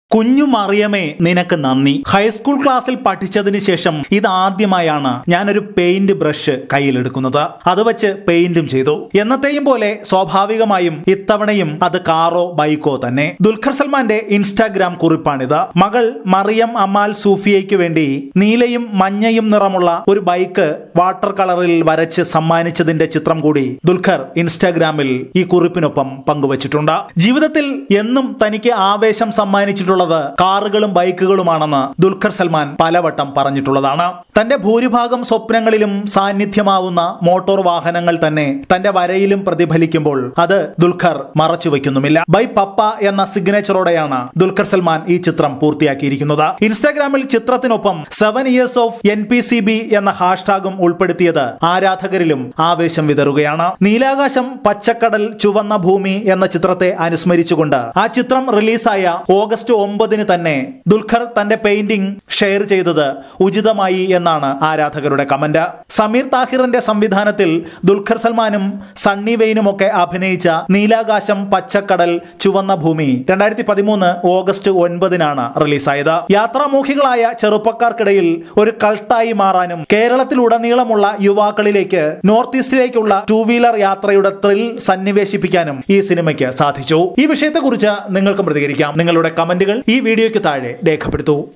കുഞ്ഞു മറിയമേ നിനക്ക് നന്ദി ഹൈസ്കൂൾ ക്ലാസ്സിൽ പഠിച്ചതിന് ശേഷം ഇതാദ്യമായാണ് ഞാനൊരു പെയിന്റ് ബ്രഷ് കയ്യിലെടുക്കുന്നത് അത് വെച്ച് പെയിന്റും ചെയ്തു എന്നത്തെയും പോലെ സ്വാഭാവികമായും ഇത്തവണയും അത് കാറോ ബൈക്കോ തന്നെ ദുൽഖർ സൽമാന്റെ ഇൻസ്റ്റാഗ്രാം കുറിപ്പാണിത് മകൾ മറിയം അമാൽ സൂഫിയയ്ക്ക് വേണ്ടി നീലയും മഞ്ഞയും നിറമുള്ള ഒരു ബൈക്ക് വാട്ടർ കളറിൽ വരച്ച് സമ്മാനിച്ചതിന്റെ ചിത്രം കൂടി ദുൽഖർ ഇൻസ്റ്റാഗ്രാമിൽ ഈ കുറിപ്പിനൊപ്പം പങ്കുവച്ചിട്ടുണ്ട് ജീവിതത്തിൽ എന്നും തനിക്ക് ആവേശം സമ്മാനിച്ചിട്ടുള്ളത് കാറുകളും ബൈക്കുകളുമാണെന്ന് ദുൽഖർ സൽമാൻ പലവട്ടം പറഞ്ഞിട്ടുള്ളതാണ് തന്റെ ഭൂരിഭാഗം സ്വപ്നങ്ങളിലും സാന്നിധ്യമാവുന്ന മോട്ടോർ വാഹനങ്ങൾ തന്നെ തന്റെ വരയിലും പ്രതിഫലിക്കുമ്പോൾ അത് ദുൽഖർ മറച്ചു വയ്ക്കുന്നുമില്ല ബൈ പപ്പ എന്ന സിഗ്നേച്ചറോടെയാണ് ദുൽഖർ സൽമാൻ ഈ ചിത്രം പൂർത്തിയാക്കിയിരിക്കുന്നത് ഇൻസ്റ്റാഗ്രാമിൽ ചിത്രത്തിനൊപ്പം seven years of N P C B എന്ന ഹാഷ്ടാഗും ഉൾപ്പെടുത്തിയത് ആരാധകരിലും ആവേശം വിതറുകയാണ് നീലാകാശം പച്ചക്കടൽ ചുവന്ന ഭൂമി എന്ന ചിത്രത്തെ അനുസ്മരിച്ചുകൊണ്ട് ആ ചിത്രം റിലീസായ ഓഗസ്റ്റ് ഒമ്പതിന് തന്നെ ദുൽഖർ തന്റെ പെയിന്റിംഗ് ഷെയർ ചെയ്തത് ഉചിതമായി എന്നാണ് ആരാധകരുടെ കമന്റ് സമീർ താഹിറിന്റെ സംവിധാനത്തിൽ ദുൽഖർ സൽമാനും സണ്ണി വെയിനുമൊക്കെ അഭിനയിച്ച നീലാകാശം പച്ചക്കടൽ ചുവന്ന ഭൂമി രണ്ടായിരത്തി പതിമൂന്ന് ഓഗസ്റ്റ് ഒൻപതിനാണ് റിലീസായത് യാത്രാമോഹികളായ ചെറുപ്പക്കാർക്കിടയിൽ ഒരു കൾട്ടായി മാറാനും കേരളത്തിലുടനീളമുള്ള യുവാക്കളിലേക്ക് നോർത്ത് ഈസ്റ്റിലേക്കുള്ള ടൂ വീലർ യാത്രയുടെ ത്രിൽ സന്നിവേശിപ്പിക്കാനും ഈ സിനിമയ്ക്ക് സാധിച്ചു ഈ വിഷയത്തെക്കുറിച്ച് നിങ്ങൾക്കും പ്രതികരിക്കാം നിങ്ങളുടെ കമന്റുകൾ ഈ വീഡിയോയ്ക്ക് താഴെ രേഖപ്പെടുത്തൂ